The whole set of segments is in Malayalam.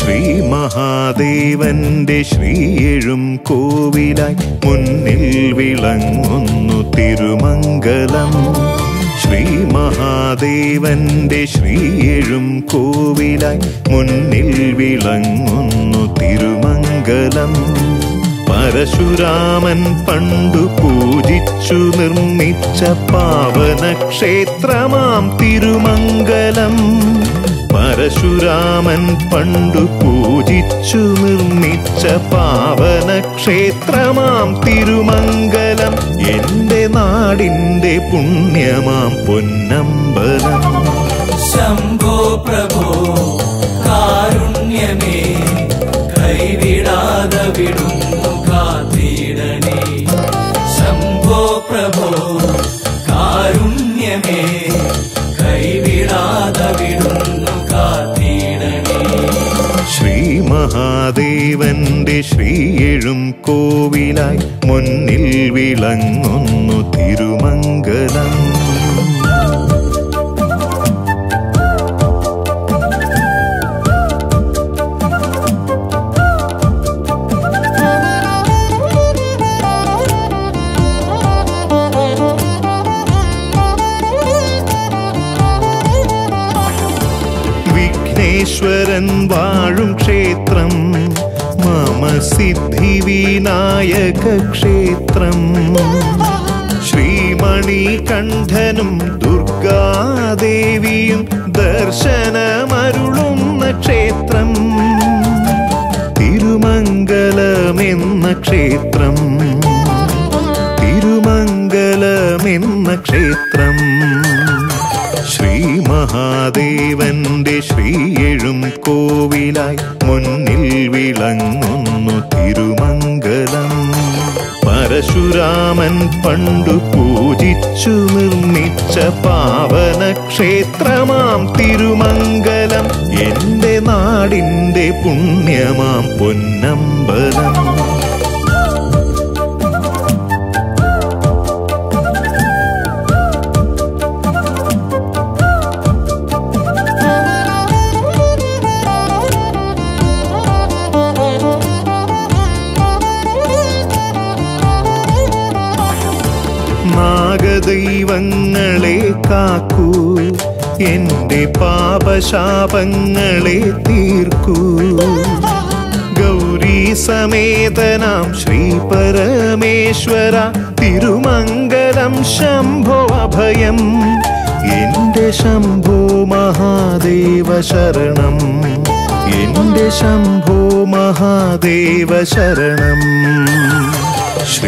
ശ്രീ മഹാദേവന്റെ ശ്രീയെഴും കോവിലായി മുന്നിൽ വിളങ്ങുന്നു തിരുമംഗലം ശ്രീ മഹാദേവന്റെ ശ്രീയെഴും കോവിലായി മുന്നിൽ വിളങ്ങുന്നു തിരുമംഗലം പരശുരാമൻ പണ്ടു പൂജിച്ചു നിർമ്മിച്ച പാവന ക്ഷേത്രമാം തിരുമംഗലം പരശുരാമൻ പണ്ടു പൂജിച്ചു നിർമ്മിച്ച പാവന ക്ഷേത്രമാം തിരുമംഗലം എന്റെ നാടിന്റെ പുണ്യമാം പൊന്നമ്പലം ശംഭോ പ്രഭോ കാരുണ്യമേ കൈവിടാതെ വിടുന്നു കാത്തിടണേ ശംഭോ പ്രഭോ കാരുണ്യമേ കൈവിടാതെ വിടുന്നു കാത്തിടണേ ശ്രീ മഹാദേവന്റെ ശ്രീയെഴും കോവിലായി മുന്നിൽ വിളങ്ങുന്നു തിരുമംഗലം വിഘ്നേശ്വരൻ വാഴും ക്ഷേത്രം മമ സിദ്ധി വിനായക ക്ഷേത്രം ശ്രീമണി കണ്ഠനും ദുർഗാദേവിയും ദർശനമരുളുന്ന ക്ഷേത്രം തിരുമംഗലമെന്ന ക്ഷേത്രം തിരുമംഗലമെന്ന ക്ഷേത്രം ശ്രീ മഹാദേവന്റെ ശ്രീയെഴും കോവിലായി മുന്നിൽ വിളങ്ങുന്നു തിരുമംഗലം പരശുരാമൻ പണ്ടു പൂജിച്ചു നിർമ്മിച്ച പാവന ക്ഷേത്രമാം തിരുമംഗലം എന്റെ നാടിന്റെ പുണ്യമാം പൊന്നമ്പലം നാഗദൈവങ്ങളെ കാക്കൂ എന്റെ പാപശാപങ്ങളെ തീർക്കൂ ഗൗരീ സമേതനാം ശ്രീ പരമേശ്വര തിരുമംഗലം ശംഭോ അഭയം എന്റെ ശംഭോ മഹാദേവ ശരണം എന്റെ ശംഭോ മഹാദേവ ശരണം ശ്രീ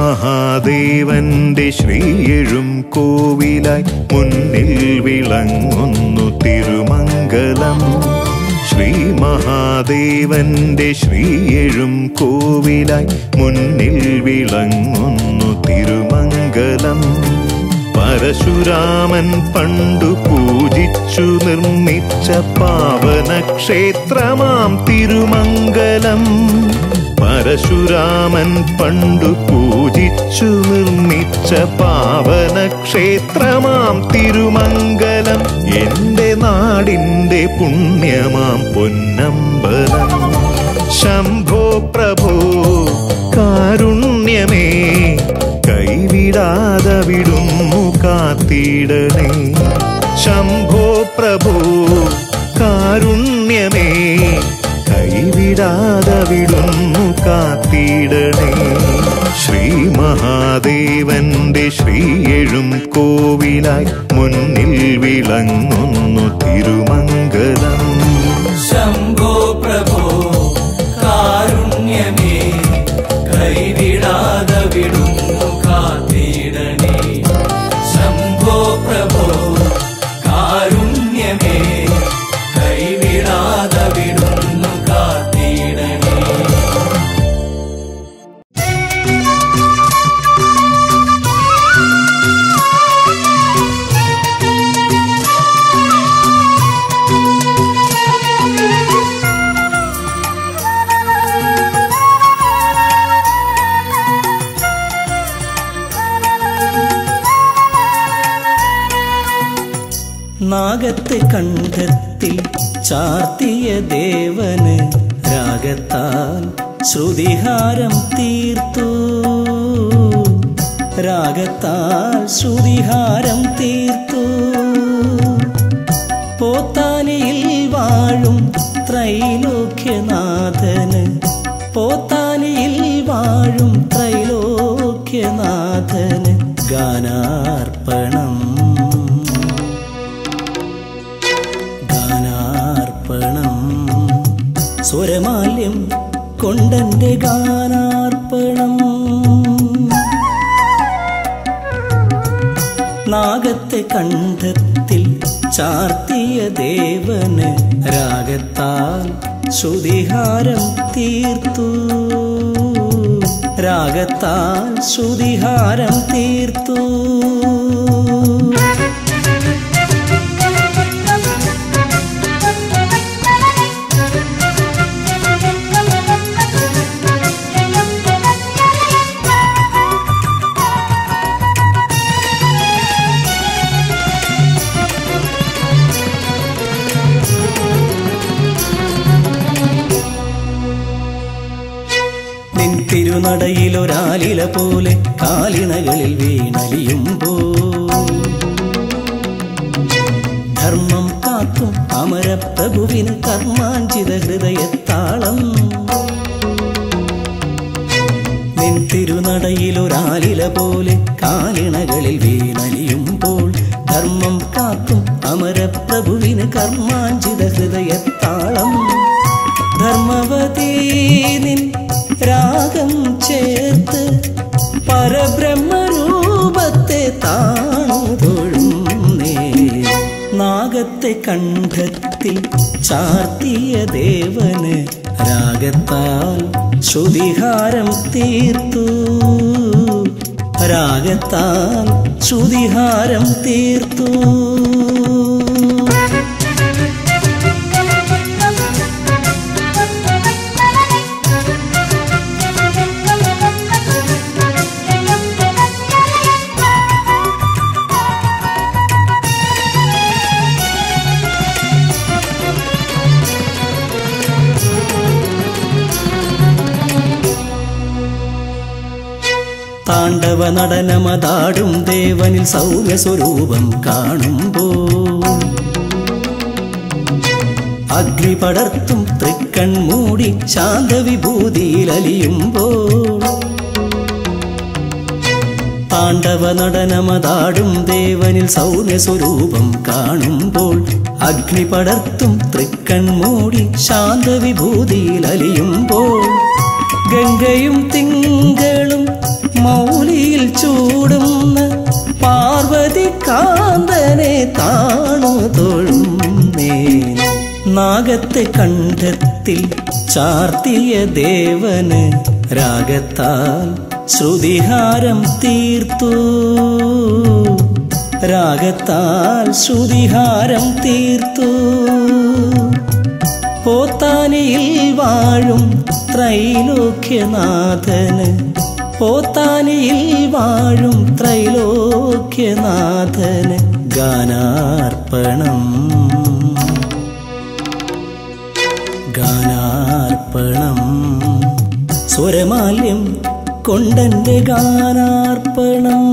മഹാദേവന്റെ ശ്രീയെഴും കോവിലായി മുന്നിൽ വിളങ്ങുന്നു തിരുമംഗലം ശ്രീ മഹാദേവന്റെ ശ്രീയെഴും കോവിലായി മുന്നിൽ വിളങ്ങുന്നു തിരുമംഗലം പരശുരാമൻ പണ്ടു പൂജിച്ചു നിർമ്മിച്ച പാവന ക്ഷേത്രമാം തിരുമംഗലം പരശുരാമൻ പണ്ടു പൂജിച്ചു നിർമ്മിച്ച പാവന ക്ഷേത്രമാം തിരുമംഗലം എന്റെ നാടിന്റെ പുണ്യമാം പൊന്നമ്പലം ശംഭോ പ്രഭോ കാരുണ്യമേ കൈവിടാതെ വിടുന്നു കാത്തിടണേ ശംഭോ പ്രഭോ കാരുണ്യമേ കൈവിടാതെ വിടുന്നു കാത്തിടണേ ശ്രീ മഹാദേവന്റെ ശ്രീയെഴും കോവിലായി മുന്നിൽ വിളങ്ങുന്നു തിരുമംഗലം ശംഭോ പ്രഭോ കാരുണ്യമേ കൈവിടാതെ വിടുന്നു കാത്തിടണേ ശംഭോ പ്രഭോ കാരുണ്യമേ കൈവിടാതെ വിടുന്നു കാത്തിടണേ നാഗത്തെ കണ്ഠത്തിൽ ചാർത്തിയ ദേവന് രാഗത്താൽ ശ്രുതിഹാരം തീർത്തു രാഗത്താൽ ശ്രുതിഹാരം തീർത്തു പോത്താനിയിൽ വാഴും ത്രൈലോക്യനാഥന് പോത്താനിയിൽ വാഴും ത്രൈലോക്യനാഥന് ഗാനാർപ്പണം ഗാനാർപ്പണം സ്വരമാല്യം കൊണ്ടെന്റെ ഗാനാർപ്പണം നാഗത്തെ കണ്ഠത്തിൽ ചാർത്തിയ ദേവന് രാഗത്താൽ ശ്രുതിഹാരം തീർത്തു രാഗത്താൽ ശ്രുതിഹാരം തീർത്തു നിൻ തിരുനടയിലൊരാലില പോലെ കാലിണകളിൽ വീണലിയുമ്പോ ധർമ്മം കാക്കും അമരപ്രഭുവിന് കർമാഞ്ചിത ഹൃദയത്താളം നിൻ തിരുനടയിലൊരാലില പോലെ കാലിണകളിൽ വീണലിയുമ്പോൾ ധർമ്മം കാക്കും അമരപ്രഭുവിന് കർമാഞ്ചിത ഹൃദയത്താളം ധർമ്മവതീ നിൻ രാഗം ചേർത്ത് പരബ്രഹ്മരൂപത്തെ താണുതൊഴുന്നേ നാഗത്തെ കണ്ഠത്തിൽ ചാർത്തിയ ദേവന് രാഗത്താൽ ശ്രുതിഹാരം തീർത്തു രാഗത്താൽ ശ്രുതിഹാരം തീർത്തു താണ്ഡവ നടനമതാടും ദേവനിൽ സൗമ്യ സ്വരൂപം കാണുമ്പോ അഗ്നി പടർത്തും തൃക്കൺ മൂടി ശാന്തവിഭൂതിയിൽ അലിയുമ്പോൾ താണ്ഡവ നടനമതാടും ദേവനിൽ സൗമ്യ സ്വരൂപം കാണുമ്പോൾ അഗ്നി പടർത്തും തൃക്കൺ മൂടി ശാന്തവിഭൂതിയിൽ അലിയുമ്പോൾ ഗംഗയും തിങ്കളും മൗലിയിൽ ചൂടുന്ന പാർവതി കാന്തനെ താണു തൊഴുന്നേ നാഗത്തെ കണ്ഠത്തിൽ ചാർത്തിയ ദേവന് രാഗത്താൽ ശ്രുതിഹാരം തീർത്തു രാഗത്താൽ ശ്രുതിഹാരം തീർത്തു പോത്താനിയിൽ വാഴും ത്രൈലോക്യനാഥന് പോത്താനിയിൽ വാഴും ത്രൈലോക്യനാഥന് ഗാനാർപ്പണം ഗാനാർപ്പണം സ്വരമാല്യം കൊണ്ടെന്റെ ഗാനാർപ്പണം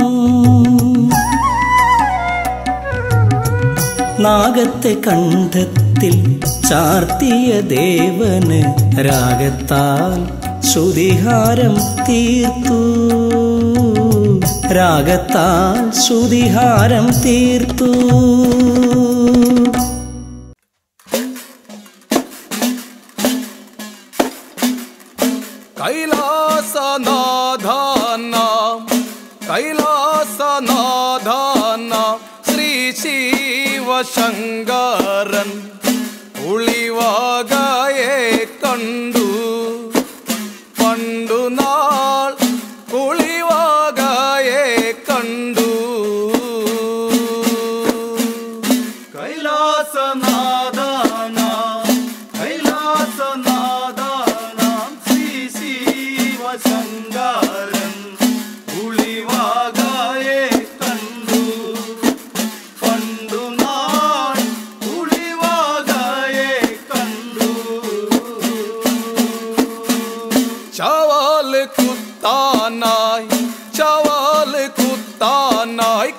നാഗത്തെ കണ്ഠത്തിൽ ചാർത്തിയ ദേവന് രാഗത്താൽ ശ്രുതിഹാരം തീർത്തു രാഗത്താൽ ശ്രുതിഹാരം തീർത്തു കൈലാസനാഥാന കൈലാസനാഥാന ശ്രീ ശിവശങ്കരൻ ഉളിവാകയെ കണ്ടു പണ്ടു നാൾ ഉളിവാകയെ കണ്ടു കൈലാസനാഥാന കൈലാസനാഥാന ശ്രീ ശിവശങ്കരൻ ഉളിവാകയെ കണ്ടു പണ്ടു നാൾ ഉളിവാകയെ കുത്താനായി ചവാല് കുത്താനായി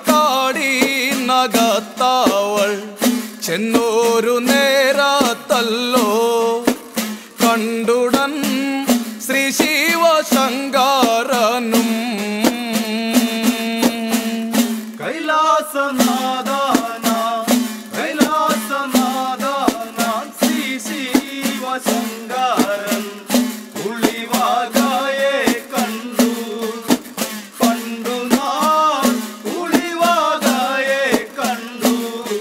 കാടിനകത്തവൾ ചെന്നോരു നേരത്തല്ലോ കണ്ടുടൻ ശ്രീ ശിവശങ്കാരനും കൈലാസനാദാന കൈലാസനാദാന ശ്രീ ശിവശങ്കാരൻ ഉളിവാകായെ കണ്ടു പണ്ടു നാം ഉളിവാകായെ കണ്ടു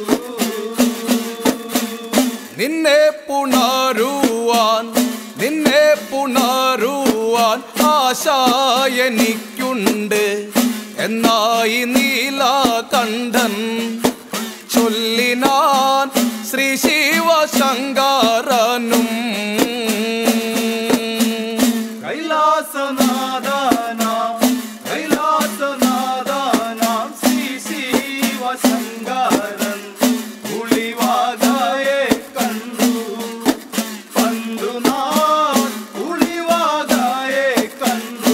നിന്നെ പുണരുവാൻ നിന്നെ പുണരുവാൻ ആശ എനിക്കുണ്ട് എന്നായി നീലകണ്ഠൻ ചൊല്ലിനാൻ ശ്രീ ശിവശങ്കാരനും കൈലാസനാദാന കൈലാസനാദാന ശ്രീ ശിവശങ്കാരൻ ഉളിവാകായെ കണ്ടു പണ്ടു നാം ഉളിവാകായെ കണ്ടു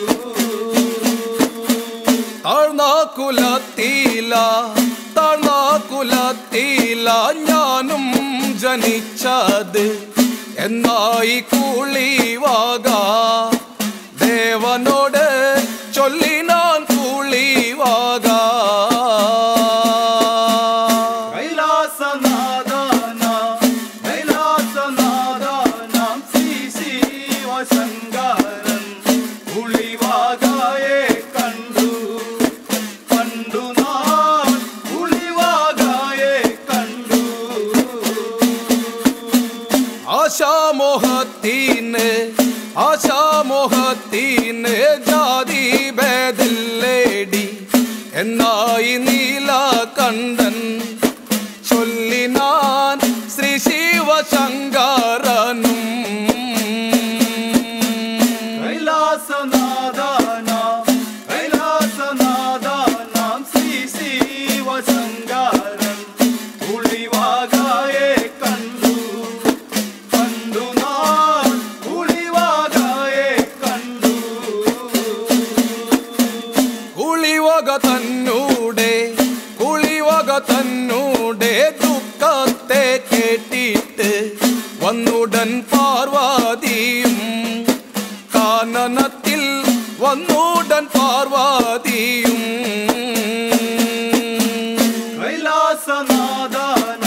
താഴ്ന്ന കുലത്തില താഴ്ന്ന കുലത്തില ഞാനും ജനിച്ചത് എന്നായി കുളിവാക ദേവനോട് ചൊല്ലിനാൻ കുളിവാക കൈലാസനാദാന കൈലാസനാദാന ശ്രീ ശിവശങ്കാരൻ ഉളിവാകായെ കണ്ടു പണ്ടു നാം ഉളിവാകായെ കണ്ടു ആശാമോഹത്തിന് ആശാമോഹത്തിന് ജാതി ഭേദില്ലേടി എന്നായി നീലകണ്ഠൻ ചൊല്ലിനാൻ ശ്രീ ശിവശങ്കാരനും കൈലാസനാദാന കൈലാസനാദാന ശ്രീ ശിവശങ്കാരൻ ഉളിവാകായെ കണ്ടു കണ്ടു നാം ഉളിവാകായെ കണ്ടു കുളിവക തന്നൂടെ കുളിവക തന്നൂടെ ദുഃഖത്തെ കേട്ടിട്ട് വന്നുടൻ പാർവതിയും കാനനത്തിൽ വന്നുടൻ പാർവതിയും കൈലാസനാദാന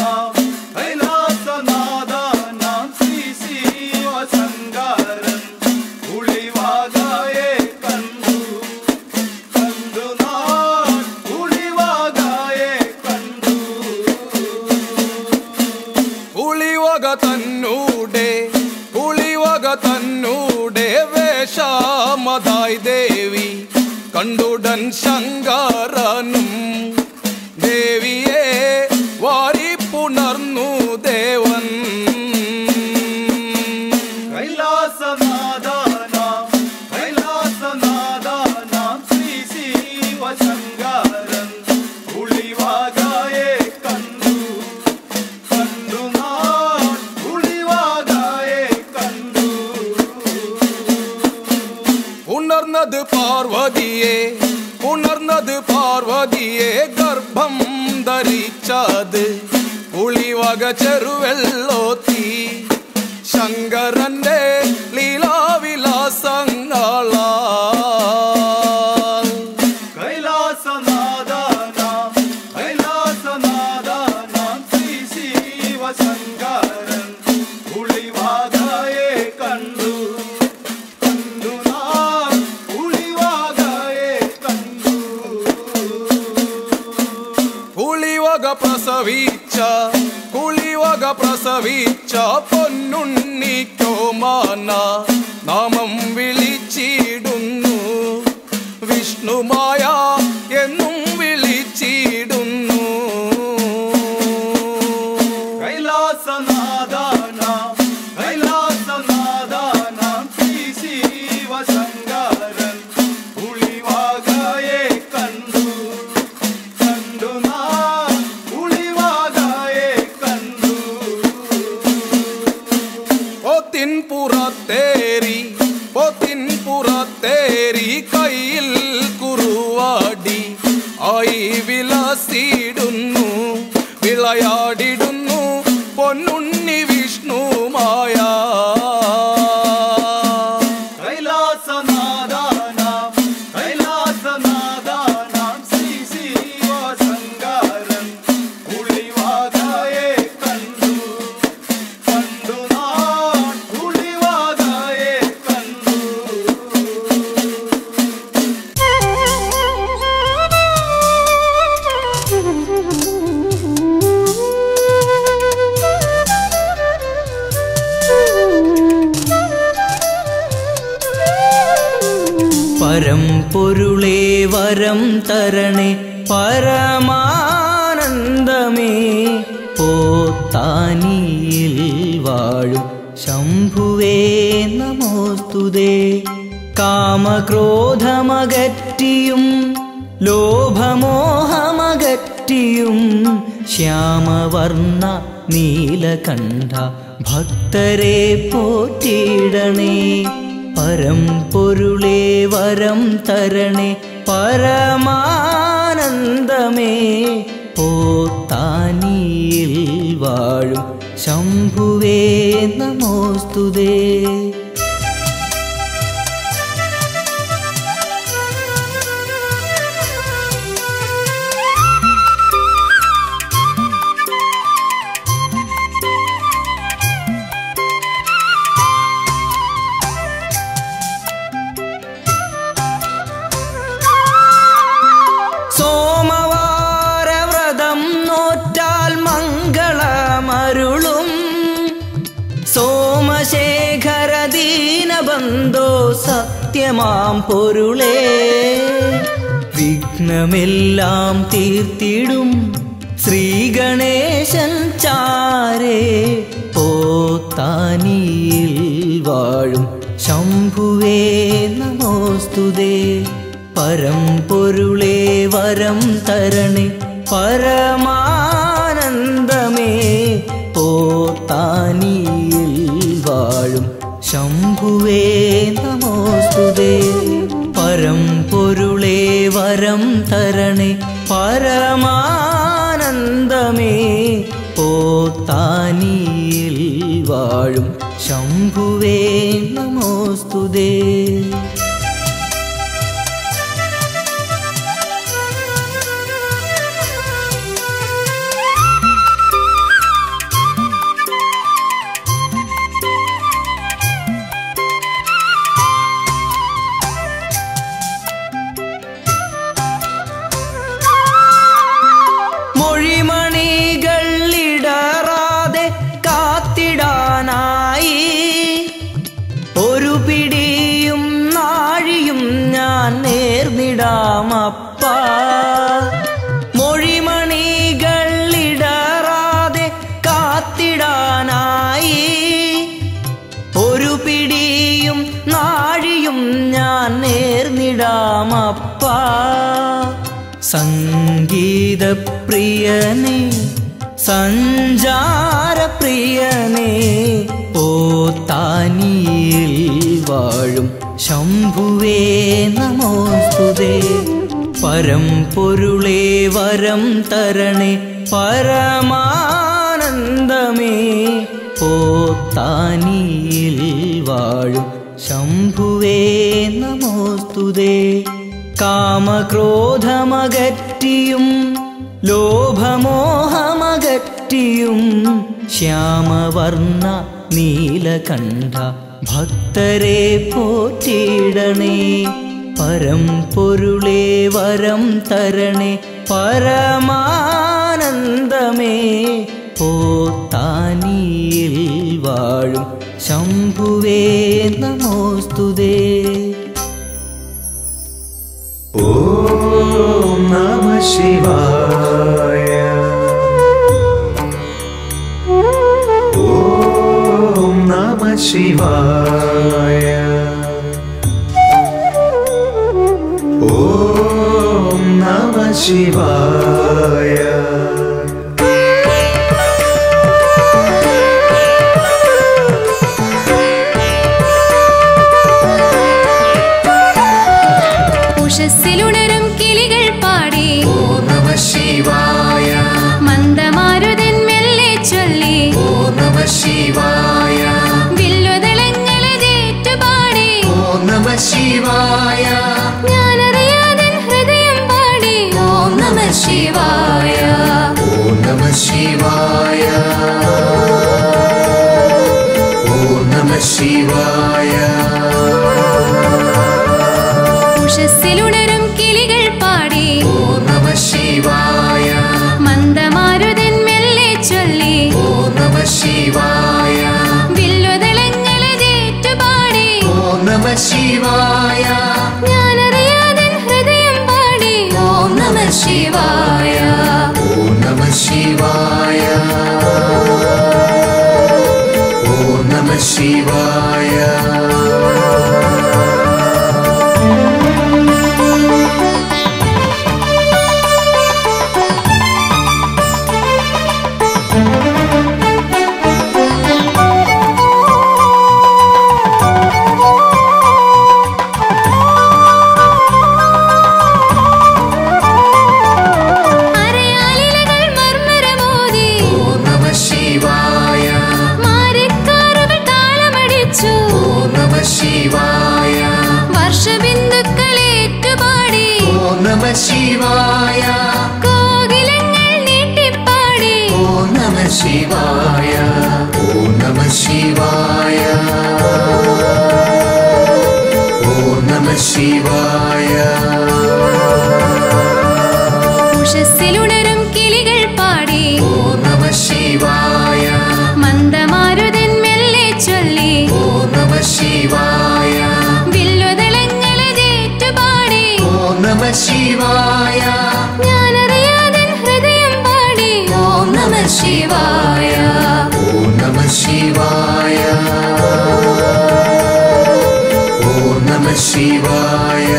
കൈലാസനാദാന ശ്രീ ശിവശങ്കാരൻ ഉളിവാകായെ കണ്ടു കണ്ടു നാം ഉളിവാകായെ കണ്ടു കുളിവക തന്നൂടെ കുളിവക തന്നൂടെ വേഷമതായി ദേവി കണ്ടുടൻ ശങ്കാരനും ദേവിയെ വാരി പുണർന്നു ദേവൻ കൈലാസനാദാന കൈലാസനാദാന ശ്രീ ശിവശങ്കാരൻ ഉളിവാകായെ കണ്ടു കണ്ടു നാം ഉളിവാകായെ കണ്ടു ഉണർന്നത് പാർവതിയെ ഉണർന്നത് പാർവതിയെ ഗർഭം ധരിച്ചത് പുളിവക ചെറുവെള്ളോത്തി ശങ്കരന്റെ ലീലാവിലാസങ്ങളാൽ കൈലാസനാദാന കൈലാസനാദാന ശ്രീ ശിവശങ്കാരൻ ഉളിവാകായെ കണ്ടു കണ്ടു നാം ഉളിവാകായെ കണ്ടു കുളിവക പ്രസവിച്ച കുളിവക പ്രസവിച്ച പൊന്നുണ്ണിക്കോ മാന നാമം വിളിച്ചിടുന്നു വിഷ്ണുമായ എന്നും വിളിച്ചിടുന്നു കൈലാസനാദാന കൈലാസനാദാന ശ്രീ ശിവശങ്കാരൻ ഉളിവാകായെ കണ്ടു കണ്ടു നാം ഉളിവാകായെ കണ്ടു പൊത്തിൻ പുറത്തേറി പൊത്തിൻ പുറത്തേറി കൈതേരി കയ്യിൽ കുറുവാടി ആയി വിലസിടുന്നു വിളയാടിടുന്നു പൊന്നുണ്ണി വിഷ്ണുമായ കൈലാസനാദാനാം കൈലാസനാദാനാം ശ്രീ ശിവശങ്കരൻ ഉളിവാകയെ കണ്ടു കണ്ടു നാൻ ഉളിവാകയെ കണ്ടു പരംപൊരുളേ വരം തരണേ പരമാനന്ദമേ പോത്താനിയിൽ വാഴും ശംഭുവേ നമോസ്തുതേ കാമക്രോധമകറ്റിയും ലോഭമോഹമകറ്റിയും ശ്യാമവർണ്ണ നീലകണ്ഠ ഭക്തരെ പോറ്റിയിടണേ പരംപൊരുളേ വരം തരണേ പരമാനന്ദമേ പോത്താനിയിൽ വാഴും ശംഭുവേ നമോസ്തുതേ സോമവാരവ്രതം നോറ്റാൽ മംഗളമരുളും സോമശേഖര ദീനബന്ധോ സത്യമാം പൊരുളേ വിഘ്നമെല്ലാം തീർത്തിടും ശ്രീഗണേശൻ ചാരേ പോത്താനിയിൽ വാഴും ശംഭുവേ നമോസ്തുതേ പരംപൊരുളേ വരം തരണേ പരമാനന്ദമേ പോത്താനിയിൽ വാഴും ശംഭുവേ നമോസ്തുതേ പരംപൊരുളേ വരം തരണേ പരമാനന്ദമേ പോത്താനിയിൽ വാഴും ശംഭുവേ നമോസ്തുതേ മൊഴിമണികൾ ഇടറാതെ കാത്തിടാനായി ഒരു പിടിയും നാഴിയും ഞാൻ നേർന്നിടാമപ്പ മൊഴിമണികൾ ഇടറാതെ കാത്തിടാനായി ഒരു പിടിയും നാഴിയും ഞാൻ നേർന്നിടാമപ്പ സംഗീതപ്രിയനേ സഞ്ചാരപ്രിയനേ പോത്താനിയിൽ വാഴും ശംഭുവേ നമോസ്തുതേ പരംപൊരുളേ വരം തരണേ പരമാനന്ദമേ പോത്താനിയിൽ വാഴും ശംഭുവേ നമോസ്തുതേ കാമക്രോധമകറ്റിയും ലോഭമോഹമകറ്റിയും ശ്യാമവർണ്ണ നീലകണ്ഠ ഭക്തരെ പോറ്റിയിടണേ പരംപൊരുളേ വരം തരണേ പരമാനന്ദമേ പോത്താനിയിൽ വാഴും ശംഭുവേ നമോസ്തുതേ ഓം നമ ശിവായ ഓം നമ ശിവായ ഓം നമ ശിവായ Thank ശിവായ വില്ലുതളങ്ങളതേറ്റുപാടി ഓം നമ ശിവായ ഞാനറിയാതൻ ഹൃദയം പാടി ഓം നമ ശിവായ ഓം നമ ശിവായ ഓം നമ ശിവായ ഉഷസ്സിലുണരും കിളികൾ പാടി ഓം നമ ശിവായ മന്ദമാരുതൻ മെല്ലെ ചൊല്ലി ഓം നമ ശിവായ വില്ലുതളങ്ങളതേറ്റുപാടി ഓം നമ ശിവായ ഞാനറിയാതൻ ഹൃദയം പാടി ഓം നമ ശിവായ ഓം നമ ശിവായ ഓം നമ ശിവായ അരയാലിലകൾ മർമ്മരമോതി ഓം നമ ശിവായ മാരിക്കാറുകൾ താളമടിച്ചു ഓം നമ ശിവായ വർഷബിന്ദുക്കളേറ്റുപാടി ഓം നമ ശിവായ കോകിലങ്ങൾ നീട്ടിപ്പാടി ഓം നമ ശിവായ ഓം നമ ശിവായ ഓം നമ ശിവായ ഉഷസ്സിലുണരും കിളികൾ പാടി ഓം നമ ശിവായ മന്ദമാരുതൻ മെല്ലെ ചൊല്ലി ഓം നമ ശിവായ വില്ലുതളങ്ങളതേറ്റുപാടി ഓം നമ ശിവായ ഞാനറിയാതൻ ഹൃദയം പാടി ഓം നമ ശിവായ ഓം നമ ശിവായ ഓം നമ ശിവായ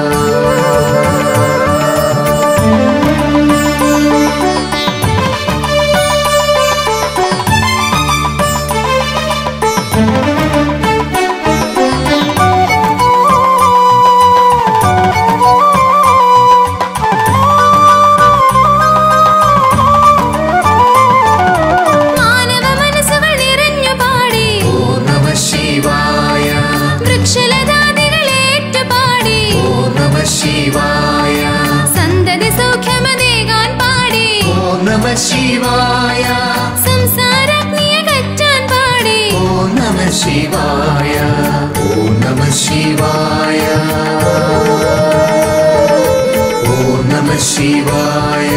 മാനവ മനസ്സുകൾ നിറഞ്ഞു പാടി ഓം നമ ശിവായ വൃക്ഷലതാദികളേറ്റുപാടി ഓം നമ ശിവായ സന്തതി സൗഖ്യമതേകാൻ പാടി ഓം നമ ശിവായ സംസാരാഗ്നിയെ കറ്റാൻ പാടി ഓം നമ ശിവായ ഓം നമ ശിവായ ഓം നമ ശിവായ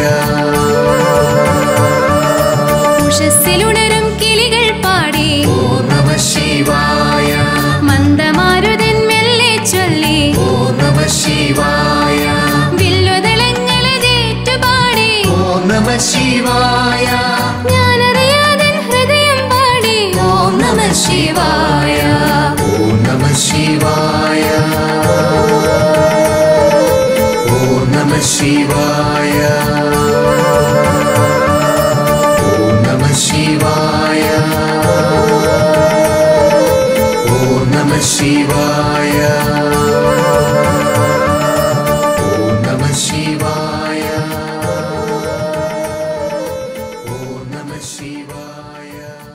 ഉഷസ്സിലുണരും കിളികൾ പാടി ഓം നമ ശിവായ മന്ദമാരുതൻ മെല്ലെ ചൊല്ലി ഓം നമ ശിവായ വില്ലുതളങ്ങളതേറ്റുപാടി ഓം നമ ശിവായ ഞാനറിയാതൻ ഹൃദയം പാടി ഓം നമ ശിവായ ഓം നമ ശിവായ ഓം നമ ശിവായ ഓം നമ ശിവായ ഓം നമ ശിവായ ഓം നമ ശിവായ ഓം നമ ശിവായ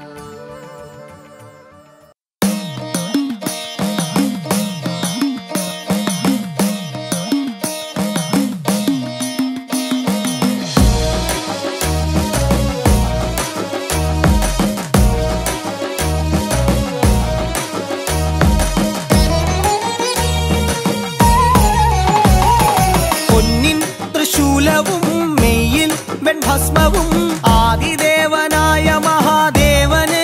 പൊന്നിൻ തൃശൂലവും മെയ്യിൽ വെൺഭസ്മവും ആദിദേവനായ മഹാദേവന്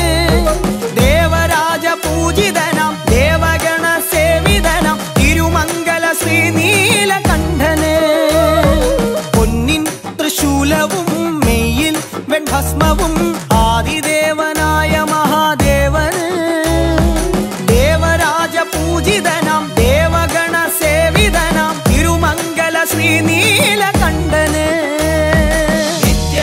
ദേവരാജ പൂജിതനാം ദേവഗണ സേവിതനാം തിരുമംഗല ശ്രീനീലകണ്ഠന് പൊന്നിൻ തൃശൂലവും മെയ്യിൽ വെൺഭസ്മവും ആദിദേവനായ മഹാദേവന് ദേവരാജ പൂജിതനാം ദേവഗണ സേവിതനാം തിരുമംഗല ശ്രീനീലകണ്ഠന് നിത്യ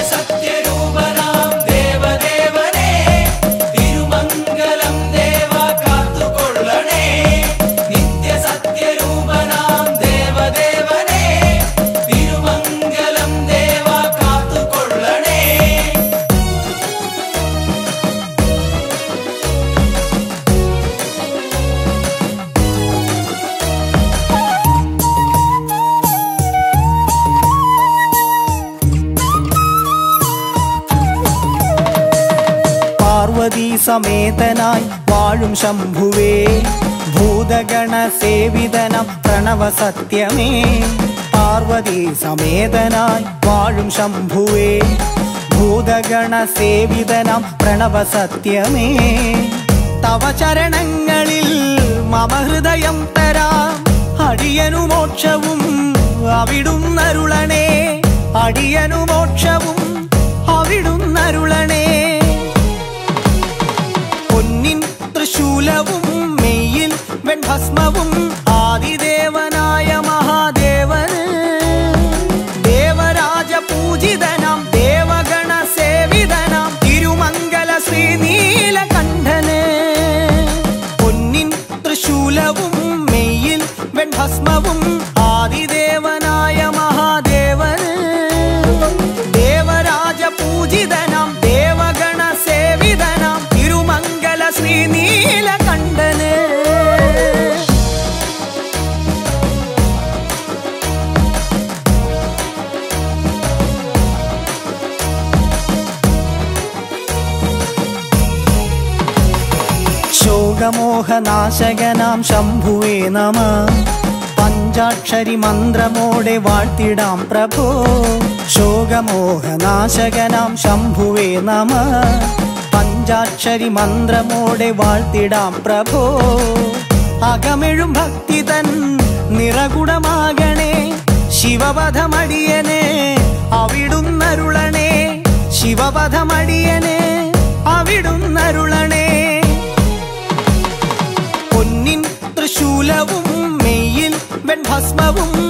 പാർവതി സമേതനായി വാഴും ശംഭുവേ ഭൂതഗണ സേവിതനം പ്രണവ സത്യമേ പാർവതി സമേതനായി വാഴും ശംഭുവേ ഭൂതഗണ സേവിതനം പ്രണവ സത്യമേ തവ ചരണങ്ങളിൽ മമ ഹൃദയം തരാം അടിയനു മോക്ഷവും അവിടുന്നരുളണേ അടിയനു മോക്ഷവും അവിടുന്നരുളണേ പൊന്നിൻ തൃശൂലവും മെയ്യിൽ വെൺഭസ്മവും ആദിദേവനായ മഹാദേവന് ദേവരാജ പൂജിതനാം ദേവഗണ സേവിതനാം തിരുമംഗല ശ്രീനീലകണ്ഠന് പൊന്നിൻ തൃശൂലവും മെയ്യിൽ വെൺഭസ്മവും ആദിദേവനായ മഹാദേവന് ദേവരാജ പൂജിതനാം ദേവഗണ സേവിതനാം തിരുമംഗല ശ്രീനീലകണ്ഠന് ശോകമോഹനാശകനാം ശംഭുവേ നമ പഞ്ചാക്ഷരി മന്ത്രമോടെ വാഴ്ത്തിടാം പ്രഭോ ശോകമോഹനാശകനാം ശംഭുവേ നമ പഞ്ചാക്ഷരി മന്ത്രമോടെ വാഴ്ത്തിടാം പ്രഭോ അകമെഴും ഭക്തി തൻ നിറകുടമാകണേ ശിവപഥമടിയനെ അവിടുന്നരുളണേ ശിവപഥമടിയനെ അവിടുന്നരുളണേ പൊന്നിൻ തൃശൂലവും മെയ്യിൽ വെൺഭസ്മവും